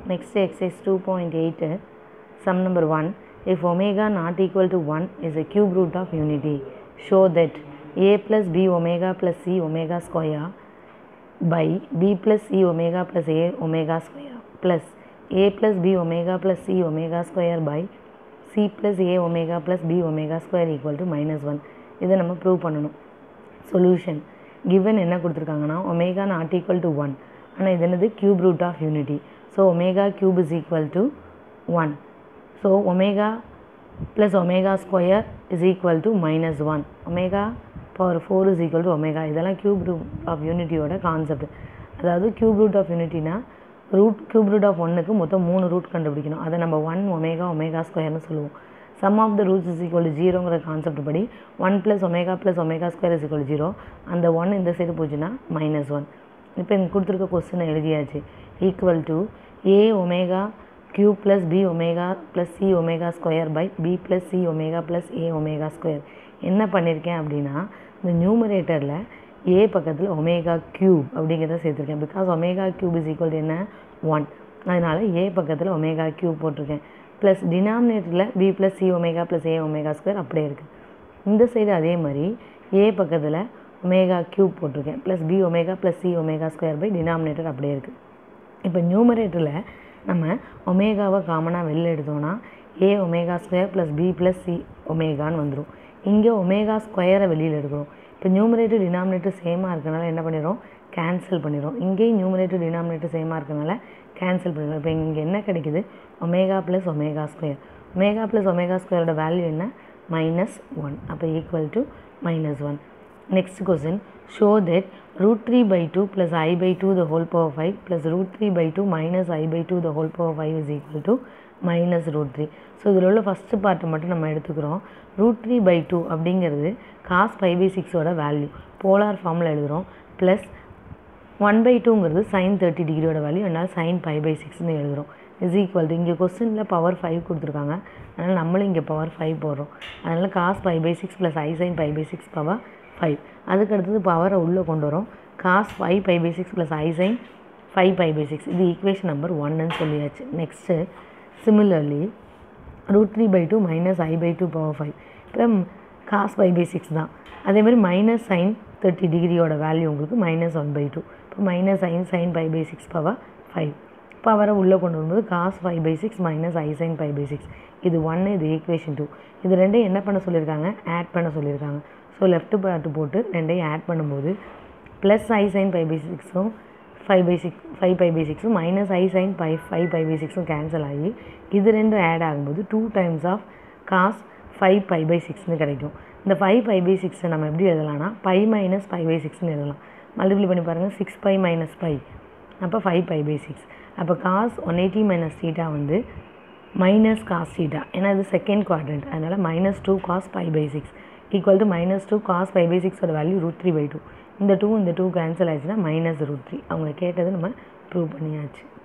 next exercise 2.8 sum number 1 if omega not equal to 1 is a cube root of unity show that a plus b omega plus c omega square by b plus c omega plus a omega square plus a plus b omega plus c omega square by c plus a omega plus b omega square equal to minus 1 இதை நம்ம prove பண்ணணும் solution given என்ன கொடுத்துருக்காங்கன்னா omega not equal to one ஆனால் இது என்னது cube root of unity so omega cube is equal to one so omega plus omega square is equal to minus one omega power four is equal to omega இதெல்லாம் cube root of யூனிட்டியோட concept அதாவது cube root of யூனிட்டினா root cube root of ஒன்றுக்கு மொத்தம் மூணு root கண்டுபிடிக்கணும் அதை நம்ம ஒன் ஒமேகா ஒமேகா ஸ்கொயர்னு சொல்லுவோம் sum of the roots is equal to ஜீரோங்கிற கான்செப்ட் படி one plus omega plus omega square is equal zero அந்த ஒன் இந்த சைடு போச்சுன்னா மைனஸ் ஒன் இப்போ இங்கே கொடுத்துருக்க கொஸ்டினை எழுதியாச்சு equal to A omega q plus B omega plus C omega square by B plus C omega plus A omega square என்ன பண்ணியிருக்கேன் அப்படின்னா இந்த நியூமரேட்டரில் ஏ பக்கத்தில் ஒமேகா க்யூப் அப்படிங்கிறத சேர்த்துருக்கேன் because omega cube is equal என்ன ஒன் அதனால் ஏ பக்கத்தில் ஒமேகா க்யூப் போட்டிருக்கேன் ப்ளஸ் டினாமினேட்டரில் B plus C omega plus A omega square அப்படியே இருக்குது இந்த சைடு அதே மாதிரி ஏ பக்கத்தில் ஒமேகா க்யூப் போட்டிருக்கேன் plus B omega plus C omega square by denominator அப்படியே இருக்குது இப்போ நியூமரேட்டரில் நம்ம ஒமேகாவை காமனாக வெளில எடுத்தோன்னா A omega square plus B plus C ஒமேகான்னு வந்துடும் இங்கே ஒமேகா ஸ்கொயரை வெளியில் எடுக்கிறோம் இப்போ நியூமரேட்டர் டினாமினேட்டர் சேமாக இருக்கனால என்ன பண்ணிடுறோம் கேன்சல் பண்ணிடுறோம் இங்கேயும் நியூமரேட்டர் டினாமினேட்டர் சேமாக இருக்கனால கேன்சல் பண்ணிடுறோம் இப்போ இங்கே என்ன கிடைக்குது omega plus omega square omega plus omega ஸ்கொயரோட வேல்யூ என்ன மைனஸ் ஒன் அப்போ equal to minus one next question show that root three by two plus i by two the whole power five plus root three by two minus i by two the whole power five is equal to minus root three so இதில் உள்ள first பார்ட்டை மட்டும் நம்ம எடுத்துக்கிறோம் root three by two அப்படிங்கிறது cos five by சிக்ஸோட value polar ஃபார்மில் எழுதுகிறோம் ப்ளஸ் ஒன் பை டூங்கிறது சைன் தேர்ட்டி டிகிரியோட வேல்யூ அதனால் சைன் ஃபைவ் பை சிக்ஸ்னு எழுதுகிறோம் இஸ் ஈக்குவல் டு இங்கே கொஸ்டினில் பவர் ஃபைவ் கொடுத்துருக்காங்க அதனால் நம்மளும் இங்கே பவர் ஃபைவ் போடுறோம் அதனால் cos five by six plus i sine five by six power five அதுக்கு அடுத்தது பவரை உள்ளே கொண்டு வரோம் cos five five by six plus i sine five five by six இது ஈக்குவேஷன் நம்பர் ஒன்னு சொல்லியாச்சு next similarly root three by two minus i by two power five இப்போ காஸ் ஃபைவ் பை சிக்ஸ் தான் அதேமாதிரி மைனஸ் சைன் தேர்ட்டி டிகிரியோட value உங்களுக்கு minus one by two இப்போ minus sign sine five by six power five பவரை உள்ளே கொண்டு வரும்போது cos five by six minus i sine five by six இது ஒன்று இது ஈக்குவேஷன் டூ இது ரெண்டையும் என்ன பண்ண சொல்லியிருக்காங்க ஆட் பண்ண சொல்லியிருக்காங்க ஸோ லெஃப்ட் பார்ட்டு போட்டு ரெண்டையும் ஆட் பண்ணும்போது plus i sine five by சிக்ஸும் five by six five five by சிக்ஸும் minus i sine five five five by சிக்ஸும் கேன்சல் ஆகி இது ரெண்டும் ஆட் ஆகும்போது two times of cos five five by சிக்ஸ்னு கிடைக்கும் இந்த ஃபைவ் ஃபைவ் பை சிக்ஸை நம்ம எப்படி எழுதலாம்னா ஃபைவ் மைனஸ் ஃபைவ் பை சிக்ஸ்னு எழுதலாம் மல்டிப்ளை பண்ணி பாருங்கள் சிக்ஸ் ஃபைவ் மைனஸ் ஃபைவ் அப்போ ஃபைவ் ஃபைவ் பை சிக்ஸ் அப்போ cos one eighty minus theta வந்து மைனஸ் காஸ் தீட்டா ஏன்னா இது செகண்ட் குவாட்ரண்ட் அதனால் minus two cos five by six equal to minus two cos five by சிக்ஸோட value root three by two இந்த two இந்த two cancel ஆயிடுச்சுன்னா minus root three அவங்க கேட்டது நம்ம ப்ரூவ் பண்ணியாச்சு